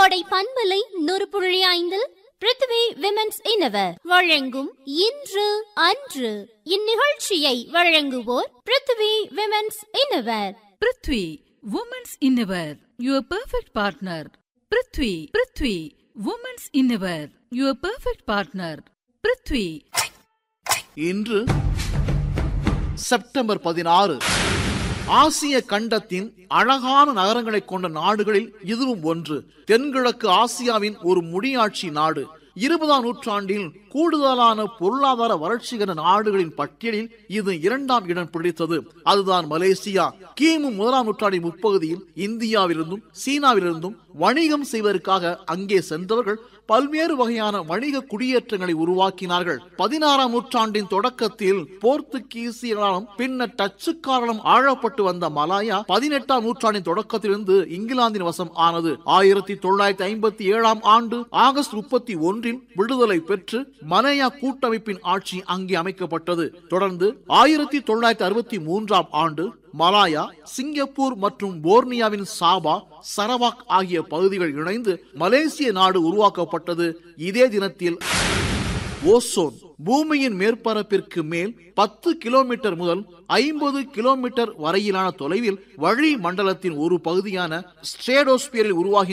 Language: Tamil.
கோடை பண்பலை நூறு புள்ளி ஐந்தில் பிருத்வி விமென்ஸ் இனவர் வழங்கும் இன்று அன்று இந்நிகழ்ச்சியை வழங்குவோர் Prithvi women's innerwear Prithvi women's innerwear your perfect partner Prithvi Prithvi women's innerwear your perfect partner Prithvi இன்று செப்டம்பர் பதினாறு ஆசிய கண்டத்தின் அழகான நகரங்களை கொண்ட நாடுகளில் இதுவும் ஒன்று தென்கிழக்கு ஆசியாவின் ஒரு முடியாட்சி நாடு இருபதாம் நூற்றாண்டில் கூடுதலான பொருளாதார வளர்ச்சிகர நாடுகளின் பட்டியலில் இது இரண்டாம் இடம் பிடித்தது அதுதான் மலேசியா கிமு முதலாம் நூற்றாண்டின் முற்பகுதியில் இந்தியாவிலிருந்தும் சீனாவிலிருந்தும் வணிகம் செய்வதற்காக அங்கே சென்றவர்கள் பல்வேறு வகையான வணிக குடியேற்றங்களை உருவாக்கினார்கள் பதினாறாம் நூற்றாண்டின் தொடக்கத்தில் போர்த்துகீசியர்களாலும் பின்னர் டச்சுக்காரர்களும் ஆழப்பட்டு வந்த மலாயா பதினெட்டாம் நூற்றாண்டின் தொடக்கத்திலிருந்து இங்கிலாந்தின் வசம் ஆனது ஆயிரத்தி தொள்ளாயிரத்தி ஐம்பத்தி ஏழாம் ஆண்டு ஆகஸ்ட் முப்பத்தி ஒன்றில் விடுதலை பெற்று மலையா கூட்டமைப்பின் ஆட்சி அங்கே அமைக்கப்பட்டது தொடர்ந்து ஆயிரத்தி தொள்ளாயிரத்தி அறுபத்தி மூன்றாம் ஆண்டு மலாயா சிங்கப்பூர் மற்றும் போர்னியாவின் சாபா சரவாக் ஆகிய பகுதிகள் இணைந்து மலேசிய நாடு உருவாக்கப்பட்டது இதே தினத்தில் ஓசோன் பூமியின் மேற்பரப்பிற்கு மேல் பத்து கிலோமீட்டர் முதல் ஐம்பது கிலோமீட்டர் வரையிலான தொலைவில் வழி மண்டலத்தின் ஒரு பகுதியான ஸ்ட்ரேடோஸ்பியரில் உருவாகின